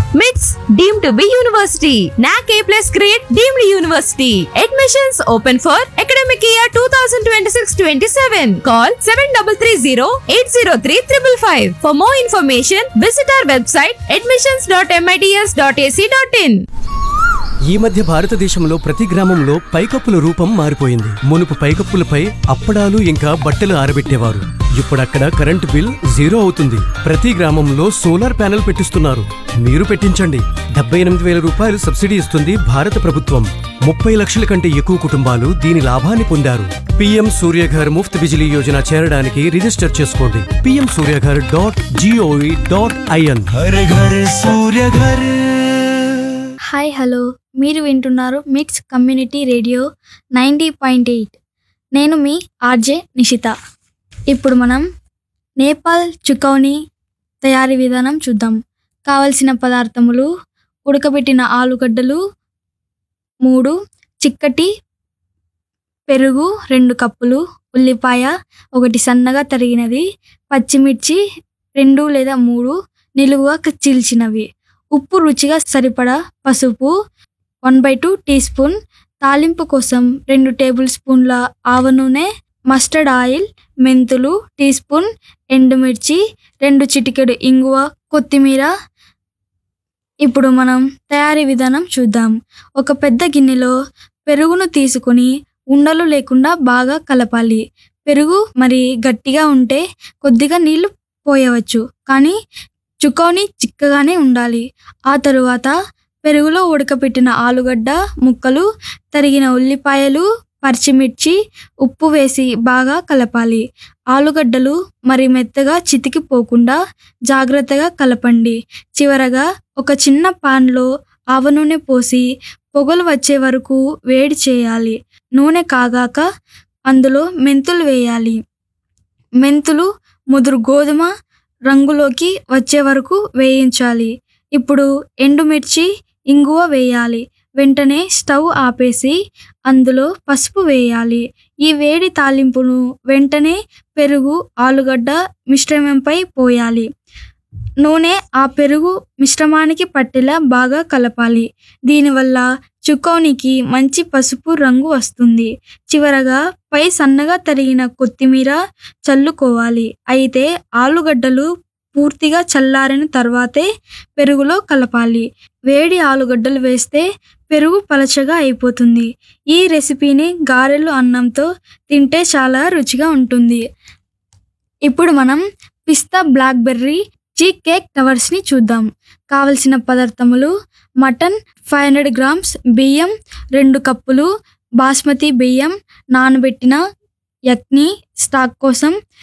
మిట్స్ deem to be university NAAC A plus grade deemed university admissions open for academic year two thousand twenty six twenty seven call seven double three zero eight zero three triple five for more information visit our website admissions dot MITS dot AC dot in ఈ మధ్య భారతదేశంలో ప్రతి గ్రామంలో పైకప్పుల రూపం మారిపోయింది మునుపు పైకప్పులపై అప్పడాలు ఇంకా బట్టలు ఆరబెట్టేవారు ఇప్పుడు అక్కడ కరెంటు బిల్ జీరో అవుతుంది ప్రతి గ్రామంలో సోలార్ ప్యానెల్ పెట్టిస్తున్నారు మీరు పెట్టించండి డెబ్బై ఎనిమిది వేల రూపాయలు సబ్సిడీ ఇస్తుంది భారత ప్రభుత్వం ముప్పై లక్షల కంటే ఎక్కువ కుటుంబాలు దీని లాభాన్ని పొందారు పీఎం సూర్యఘర్ ముఫ్త్ బిజిలీ యోజన చేరడానికి రిజిస్టర్ చేసుకోండి PM Suryaghar dot GOV dot IN हर घर सूर्य घर హాయ్ హలో మీరు వింటున్నారు mix community radio ninety point eight నేను మీ ఆర్జే నిషిత ఇప్పుడు మనం నేపాల్ చుకౌని తయారీ విధానం చూద్దాం కావలసిన పదార్థములు ఉడకబెట్టిన ఆలుగడ్డలు మూడు చిక్కటి పెరుగు రెండు కప్పులు ఉల్లిపాయ ఒకటి సన్నగా తరిగినది పచ్చిమిర్చి రెండు లేదా మూడు నిలువుగా చీల్చినవి ఉప్పు రుచిగా సరిపడా పసుపు one by two teaspoon తాలింపు కోసం రెండు టేబుల్ స్పూన్ల ఆవ నూనె మస్టర్డ్ ఆయిల్ మెంతులు టీ స్పూన్ ఎండుమిర్చి రెండు చిటికెడు ఇంగువ కొత్తిమీర ఇప్పుడు మనం తయారీ విధానం చూద్దాం ఒక పెద్ద గిన్నెలో పెరుగును తీసుకొని ఉండలు లేకుండా బాగా కలపాలి పెరుగు మరి గట్టిగా ఉంటే కొద్దిగా నీళ్లు పోయవచ్చు కానీ చుకోని చిక్కగానే ఉండాలి ఆ తరువాత పెరుగులో ఉడకపెట్టిన ఆలుగడ్డ ముక్కలు తరిగిన ఉల్లిపాయలు పచ్చిమిర్చి ఉప్పు వేసి బాగా కలపాలి ఆలుగడ్డలు మరి మెత్తగా చితికిపోకుండా జాగ్రత్తగా కలపండి చివరగా ఒక చిన్న పాన్లో ఆవ నూనె పోసి పొగలు వచ్చే వరకు వేడి చేయాలి నూనె కాగాక అందులో మెంతులు వేయాలి మెంతులు ముదురు గోధుమ రంగులోకి వచ్చే వరకు వేయించాలి ఇప్పుడు ఎండుమిర్చి ఇంగువ వేయాలి వెంటనే స్టవ్ ఆపేసి అందులో పసుపు వేయాలి ఈ వేడి తాలింపును వెంటనే పెరుగు ఆలుగడ్డ మిశ్రమంపై పోయాలి నూనె ఆ పెరుగు మిశ్రమానికి పట్టేలా బాగా కలపాలి దీనివల్ల చుకోనికి మంచి పసుపు రంగు వస్తుంది చివరగా పై సన్నగా తరిగిన కొత్తిమీర చల్లుకోవాలి అయితే ఆలుగడ్డలు పూర్తిగా చల్లారిన తర్వాతే పెరుగులో కలపాలి వేడి ఆలుగడ్డలు వేస్తే పెరుగు పలచగా అయిపోతుంది ఈ రెసిపీని గారెలు అన్నంతో తింటే చాలా రుచిగా ఉంటుంది ఇప్పుడు మనం పిస్తా బ్లాక్బెర్రీ చీక్ కేక్ టవర్స్ని చూద్దాం కావలసిన పదార్థములు మటన్ ఫైవ్ హండ్రెడ్ గ్రామ్స్ బియ్యం రెండు కప్పులు బాస్మతి బియ్యం నానబెట్టిన యక్ని స్టాక్ కోసం